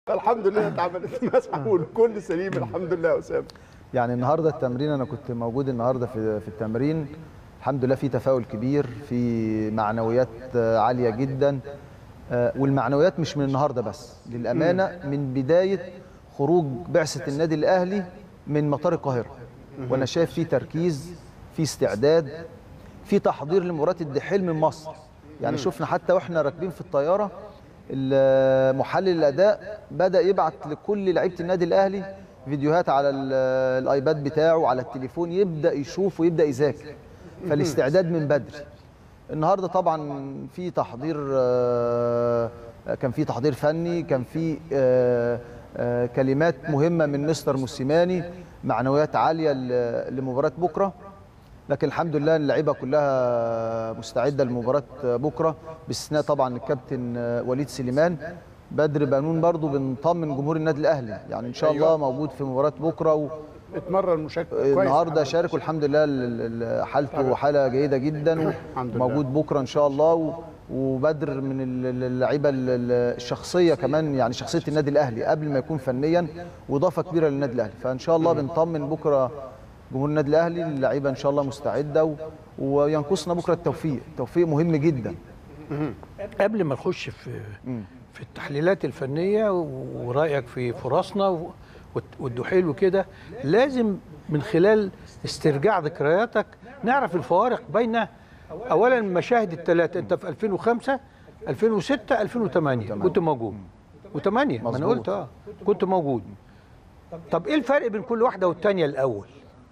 الحمد لله اتعملت مسح والكل سليم الحمد لله يا اسامه يعني النهارده التمرين انا كنت موجود النهارده في في التمرين الحمد لله في تفاؤل كبير في معنويات عاليه جدا آه، والمعنويات مش من النهارده بس للامانه من بدايه خروج بعثه النادي الاهلي من مطار القاهره وانا شايف في تركيز في استعداد في تحضير لمباراه الدحيل من مصر يعني شفنا حتى واحنا راكبين في الطياره ال- محلل الاداء بدا يبعت لكل لعيبه النادي الاهلي فيديوهات على ال- الايباد بتاعه على التليفون يبدا يشوف ويبدا يذاكر فالاستعداد من بدري النهارده طبعا في تحضير آه، كان في تحضير فني كان في آه، آه، كلمات مهمه من مستر موسيماني معنويات عاليه ل- لمباراه بكره لكن الحمد لله اللعيبه كلها مستعده لمباراه بكره باستثناء طبعا الكابتن وليد سليمان بدر بنون برضو بنطمن جمهور النادي الاهلي يعني ان شاء الله موجود في مباراه بكره و... اتمرن مشكل كويس النهارده شارك والحمد لله ال- ال- حالته حاله جيده جدا الحمد لله. وموجود بكره ان شاء الله و- وبدر من ال- ال- اللعيبه ال- ال- الشخصيه كمان يعني شخصيه النادي الاهلي قبل ما يكون فنيا واضافه كبيره للنادي الاهلي فان شاء الله بنطمن بكره جمهور النادي الاهلي اللعيبه ان شاء الله مستعده و- وينقصنا بكره التوفيق التوفيق مهم جدا قبل ما نخش في في التحليلات الفنيه ورايك في فرصنا و- والت- والدحيل وكده لازم من خلال استرجاع ذكرياتك نعرف الفوارق بين اولا المشاهد الثلاثه انت في 2005 2006 2008 كنت موجود و8 ما انا مظبوط. قلت اه كنت موجود طب ايه الفرق بين كل واحده والثانيه الاول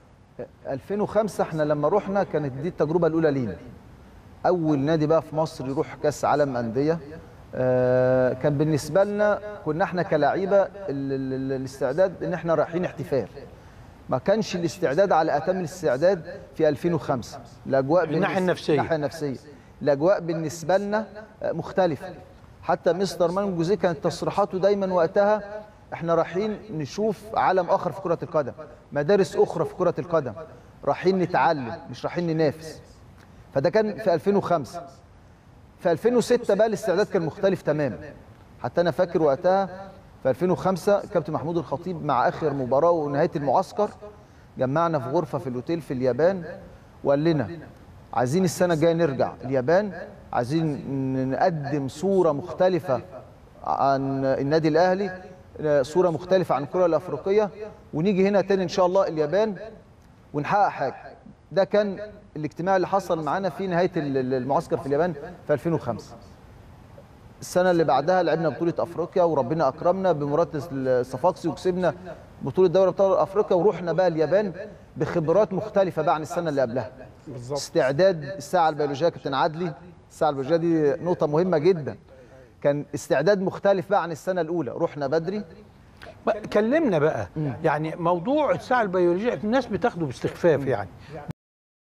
2005 احنا لما رحنا كانت دي التجربه الاولى لينا اول نادي بقى في مصر يروح كاس عالم انديه آه، كان بالنسبه لنا كنا احنا كلاعيبه ال- ال- ال- الاستعداد ان احنا رايحين احتفال ما كانش الاستعداد على اتم الاستعداد في 2005 الاجواء من الناحية بالنس- النفسية. الناحيه النفسيه الاجواء بالنسبه لنا آه، مختلفه حتى مستر مان جوزيه كانت تصريحاته دايما وقتها احنا رايحين نشوف عالم اخر في كره القدم مدارس اخرى في كره القدم رايحين نتعلم مش رايحين ننافس فده كان في 2005 في 2006 بقى الاستعداد كان مختلف تماما حتى انا فاكر وقتها في 2005 كابتن محمود الخطيب مع اخر مباراه ونهايه المعسكر جمعنا في غرفه في الاوتيل في اليابان وقال لنا عايزين السنه الجايه نرجع اليابان عايزين نقدم صوره مختلفه عن النادي الاهلي صوره مختلفه عن الكره الافريقيه ونيجي هنا تاني ان شاء الله اليابان ونحقق حاجه ده كان الاجتماع اللي حصل معانا في نهايه ال- ال- المعسكر في اليابان في 2005 السنه اللي بعدها لعبنا بطوله افريقيا وربنا اكرمنا بمباراه الصفاقسي وكسبنا بطوله دوري ابطال افريقيا ورحنا بقى اليابان بخبرات مختلفه بقى عن السنه اللي قبلها بالظبط استعداد الساعه البيولوجيه يا كابتن عدلي الساعه البيولوجيه دي نقطه مهمه جدا كان استعداد مختلف بقى عن السنه الاولى رحنا بدري كلمنا بقى يعني موضوع الساعه البيولوجيه الناس بتاخده باستخفاف يعني